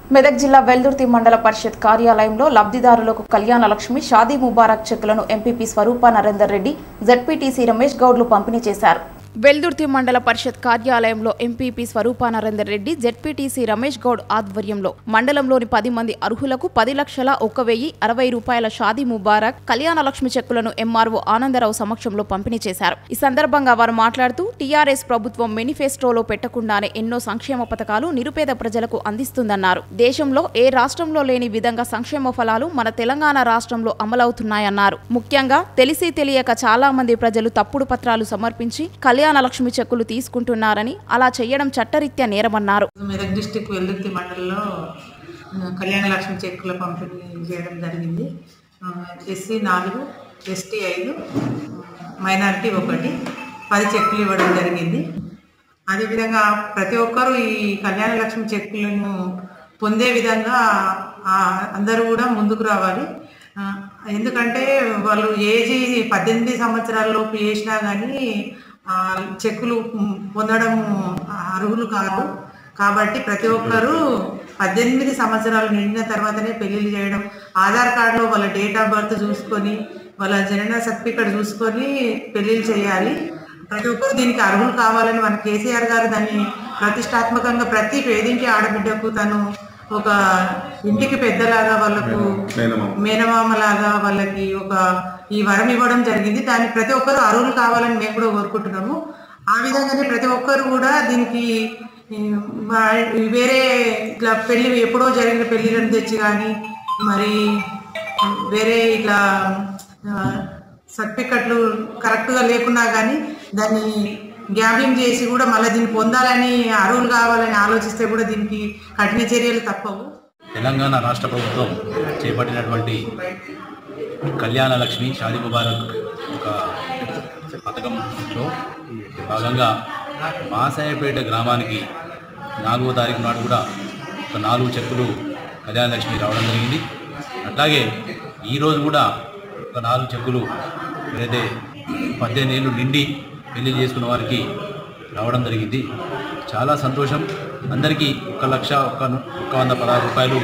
మెదక్ జిల్లా వెల్దుర్తి మండల పరిషత్ కార్యాలయంలో లబ్ధిదారులకు కళ్యాణ లక్ష్మి షాదీ ముబారక్ చెక్కులను ఎంపీపీ స్వరూప నరేందర్ రెడ్డి జడ్పీటీసీ రమేష్ గౌడ్లు పంపిణీ చేశారు వెల్దుర్తి మండల పరిషత్ కార్యాలయంలో ఎంపీపీ స్వరూప నరేందర్ రెడ్డి జెడ్పీటీసీ రమేష్ గౌడ్ ఆధ్వర్యంలో మండలంలోని పది మంది అర్హులకు పది లక్షల ఒక వెయ్యి అరవై రూపాయల షాదీ ముబారక్ కళ్యాణ లక్ష్మి చెక్కులను ఎంఆర్ఓ ఆనందరావు సమక్షంలో పంపిణీ చేశారు ఈ సందర్భంగా వారు మాట్లాడుతూ టీఆర్ఎస్ ప్రభుత్వం మేనిఫెస్టోలో పెట్టకుండానే ఎన్నో సంక్షేమ పథకాలు నిరుపేద ప్రజలకు అందిస్తుందన్నారు దేశంలో ఏ రాష్ట్రంలో లేని విధంగా సంక్షేమ ఫలాలు మన తెలంగాణ రాష్ట్రంలో అమలవుతున్నాయన్నారు ముఖ్యంగా తెలిసి తెలియక చాలా మంది ప్రజలు తప్పుడు పత్రాలు సమర్పించి కళ్యాణ లక్ష్మి చెక్కులు తీసుకుంటున్నారని అలా చేయడం చట్టరీత్యా నేరమన్నారు మెదక్ డిస్టిక్ వెల్లుర్తి మండలంలో ఆ, కళ్యాణ లక్ష్మి చెక్కుల పంపిణీ చేయడం జరిగింది ఎస్సీ నాలుగు ఎస్టీ ఐదు మైనారిటీ ఒకటి పది చెక్కులు ఇవ్వడం జరిగింది అదేవిధంగా ప్రతి ఒక్కరూ ఈ కళ్యాణ లక్ష్మి చెక్కులను పొందే విధంగా ఆ, అందరూ కూడా ముందుకు రావాలి ఆ, ఎందుకంటే వాళ్ళు ఏజీ పద్దెనిమిది సంవత్సరాల లోపు చేసినా కానీ ఆ, చెక్కులు పొందడం అర్హులు కాదు కాబట్టి ప్రతి ఒక్కరూ పద్దెనిమిది సంవత్సరాలు నిండిన తర్వాతనే పెళ్లిళ్ళు చేయడం ఆధార్ కార్డులో వాళ్ళ డేట్ ఆఫ్ బర్త్ చూసుకొని వాళ్ళ జనన సర్టిఫికేట్ చూసుకొని పెళ్లిళ్ళు చేయాలి ప్రతి ఒక్కరు దీనికి అర్హులు కావాలని మన కేసీఆర్ గారు దాన్ని ప్రతిష్టాత్మకంగా ప్రతి పేదింటి ఆడబిడ్డకు తను ఒక ఇంటికి పెద్దలాగా వాళ్ళకు మేనమామలాగా వాళ్ళకి ఒక ఈ వరం ఇవ్వడం జరిగింది దాన్ని ప్రతి ఒక్కరు అర్హులు కావాలని మేము కూడా కోరుకుంటున్నాము ఆ విధంగానే ప్రతి ఒక్కరు కూడా దీనికి ఈ, మా- వేరే ఇట్లా పెళ్లి ఎప్పుడో జరిగిన పెళ్లిలను తెచ్చి కానీ మరి వేరే ఇట్లా ఆ, సర్టిఫికెట్లు కరెక్ట్గా లేకున్నా కానీ దాన్ని గ్యాబ్లింగ్ చేసి కూడా మళ్ళీ దీన్ని పొందాలని అర్హులు కావాలని ఆలోచిస్తే కూడా దీనికి కఠిన చర్యలు తప్పవు తెలంగాణ రాష్ట్ర ప్రభుత్వం చేపట్టినటువంటి కళ్యాణ లక్ష్మి షాదీ ముబారక్ ఒక పథకంలో భాగంగా మాసాయపేట గ్రామానికి నాలుగో తారీఖు నాడు కూడా ఒక నాలుగు చెక్కులు కళ్యాణ లక్ష్మి రావడం జరిగింది అట్లాగే ఈరోజు కూడా ఒక నాలుగు చెక్కులు ఏదైతే పద్దెనిమిది ఏళ్ళు నిండి పెళ్లి చేసుకున్న వారికి రావడం జరిగింది చాలా సంతోషం అందరికీ ఒక లక్ష ఒక ఒక వంద పదహారు రూపాయలు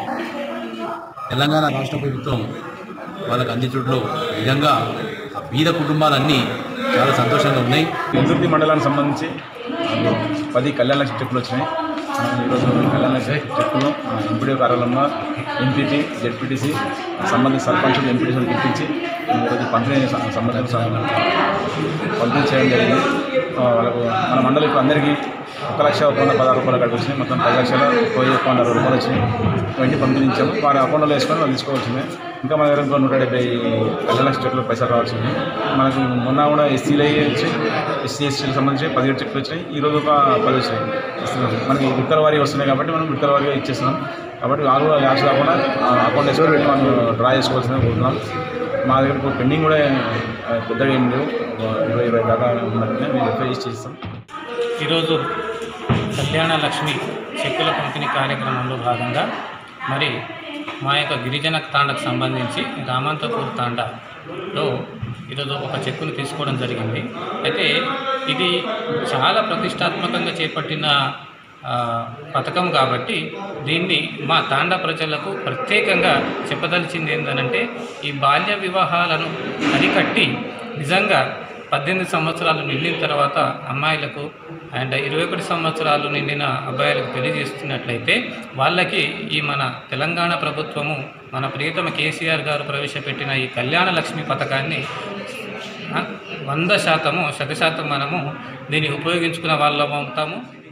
తెలంగాణ రాష్ట్ర ప్రభుత్వం వాళ్ళకి అందించడంలో నిజంగా ఆ బీద కుటుంబాలన్నీ చాలా సంతోషంగా ఉన్నాయి వెల్దుర్తి మండలానికి సంబంధించి ఆ, పది కళ్యాణ లక్ష్మి చెక్కులు వచ్చినాయి ఆ, ఈరోజు కళ్యాణ లక్ష్మి చెక్కులు ఎంపీడీ కార్యాలయంలో ఎంపీటీ జెడ్పీటీసీ సంబంధిత సర్పంచులు ఎంపీటీసీలు పిలిపించి ఈరోజు పంపిణీ స- సంబంధించిన పంపిణీ చేయడం జరిగింది ఆ, వాళ్ళకు మన మండలికి అందరికీ ఒక లక్ష ఒక వంద పదహారు రూపాయలు అక్కడికి వచ్చినాయి మొత్తం పది లక్షల పోయి ఒక వంద అరవై రూపాయలు వచ్చినాయి ఇవన్నీ పంపిణీ ఇచ్చాము వారి అకౌంట్లో వేసుకొని వాళ్ళు తీసుకోవాల్సిందే ఇంకా మన దగ్గర ఇంకో నూట డెబ్బై కళ్యాణ లక్ష చెక్కులు పైసలు రావాల్సింది మనకు మొన్న కూడా ఎస్సీలు వచ్చి ఎస్సీ ఎస్టీలకు సంబంధించి పదిహేడు చెక్కులు వచ్చినాయి ఈ రోజు ఒక పది వచ్చినాయి ఇస్తున్నాం మనకి విడతల వారీ వస్తున్నాయి కాబట్టి మనం విడతల వారీగా ఇచ్చేస్తున్నాం కాబట్టి వాళ్ళు కూడా ల్యాబ్స్ కాకుండా అకౌంట్ వేసుకొని పెట్టి మనం డ్రా చేసుకోవాల్సింది కోరుతున్నాం మా దగ్గర ఇప్పుడు పెండింగ్ కూడా ఆ, పెద్దగా ఏం లేవు ఒక ఇరవై ఇరవై దాకా ఉన్నట్టుగా మేము వెరిఫై చేసి ఇస్తాం ఈరోజు కళ్యాణ లక్ష్మి చెక్కుల పంపిణీ కార్యక్రమంలో భాగంగా మరి మా యొక్క గిరిజన తాండకు సంబంధించి రామంతపూర్ తాండాలో ఈరోజు ఒక చెక్కును తీసుకోవడం జరిగింది అయితే ఇది చాలా ప్రతిష్టాత్మకంగా చేపట్టిన ఆ, పథకం కాబట్టి దీన్ని మా తాండా ప్రజలకు ప్రత్యేకంగా చెప్పదలిచింది ఏంటంటే ఈ బాల్య వివాహాలను అరికట్టి నిజంగా పద్దెనిమిది సంవత్సరాలు నిండిన తర్వాత అమ్మాయిలకు అండ్ ఇరవై ఒకటి సంవత్సరాలు నిండిన అబ్బాయిలకు పెళ్లి చేస్తున్నట్లయితే వాళ్ళకి ఈ మన తెలంగాణ ప్రభుత్వము మన ప్రియతమ కేసీఆర్ గారు ప్రవేశపెట్టిన ఈ కళ్యాణ లక్ష్మి పథకాన్ని ఆ, వంద శాతము శత శాతం మనము దీన్ని ఉపయోగించుకున్న వాళ్ళం అవుతాము